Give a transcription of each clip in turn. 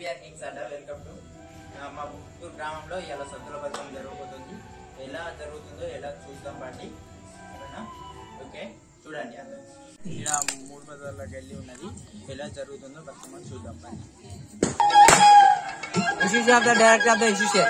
KTR kings అడ్డా welcome to మా పుత్తూరు గ్రామంలో ఇలా సద్దుల బతుకమ్మ జరగబోతుంది ఎలా జరుగుతుందో ఎలా చూద్దాం బండి సరేనా ఓకే చూడండి అందరూ ఇలా మూడు బజార్లకు వెళ్ళి ఉన్నది ఎలా జరుగుతుందో బతుకమ్మ చూద్దాం బండి इसी से आपका डायरेक्ट आपका इसी से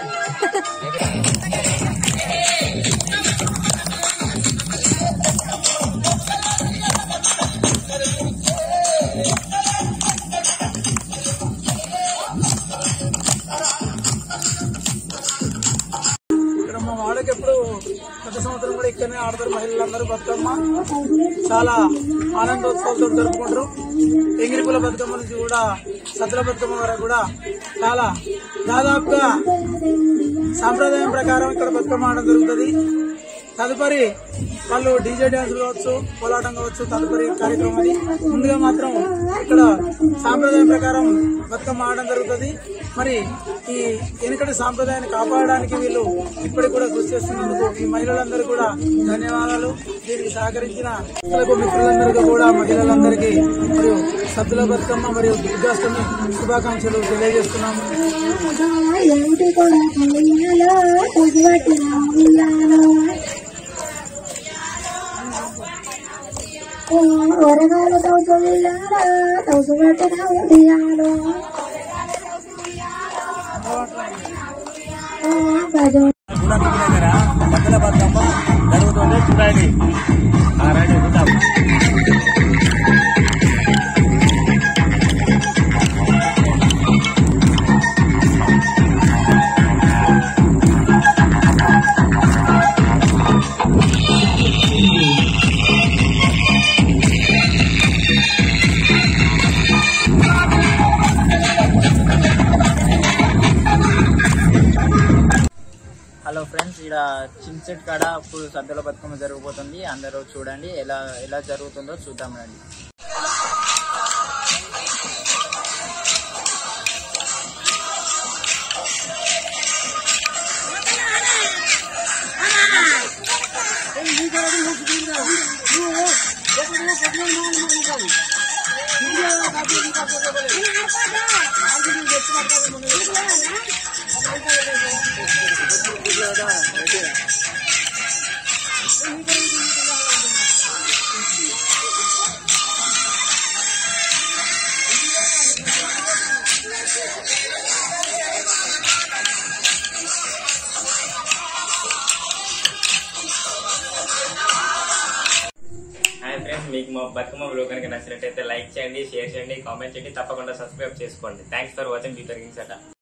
ఇక్కడ మా వాడకి ఎప్పుడు గత సంవత్సరం కూడా ఇక్కడనే ఆడతారు మహిళలందరూ బతుకమ్మ చాలా ఆనందోత్సవాలతో జరుపుకుంటారు ఎంగిరిపుల బతుకమ్మ నుంచి కూడా సద్దుల బతుకమ్మ వరకు కూడా చాలా దాదాపుగా సాంప్రదాయం ప్రకారం ఇక్కడ బతుకమ్మ ఆడడం జరుగుతుంది తదుపరి వాళ్ళు డీజే డ్యాన్స్ కావచ్చు కోలాటం కావచ్చు తదుపరి కార్యక్రమం అది ముందుగా మాత్రం ఇక్కడ సాంప్రదాయం ప్రకారం బతుకమ్మ ఆడడం జరుగుతుంది మరి ఈ వెనుకటి సాంప్రదాయాన్ని కాపాడడానికి వీళ్ళు ఇప్పటికి కూడా కృషి చేస్తున్నందుకు ఈ మహిళలందరూ కూడా ధన్యవాదాలు దీనికి సహకరించిన మిత్రులకు మిత్రులందరికీ కూడా మహిళలందరికీ మరియు సద్దుల బతుకమ్మ మరియు దుర్గాష్టమి శుభాకాంక్షలు తెలియజేస్తున్నాము ఏమిటి కూడా ఉయ్యాలో పొగివట్టిన ఉయ్యాలో ఒరగాలు తౌసు ఉయ్యాలో తౌసు పట్టిన ఉయ్యాలో భజ దగ్గర సకల బతుకమ్మ జరుగుతుంది చూడండి ఆ రండి చూద్దాం హలో ఫ్రెండ్స్ ఇక్కడ చించెట్ కాడ ఇప్పుడు సద్దుల బతుకమ్మ జరగబోతుంది అందరూ చూడండి ఎలా ఎలా జరుగుతుందో చూద్దాం రండి హాయ్ ఫ్రెండ్స్ మీకు మా బతుకమ్మ బ్లో కనుక నచ్చినట్టయితే లైక్ చేయండి షేర్ చేయండి కామెంట్ చేయండి తప్పకుండా సబ్స్క్రైబ్ చేసుకోండి థ్యాంక్స్ ఫర్ వాచింగ్ బీటర్ కింగ్స్ అట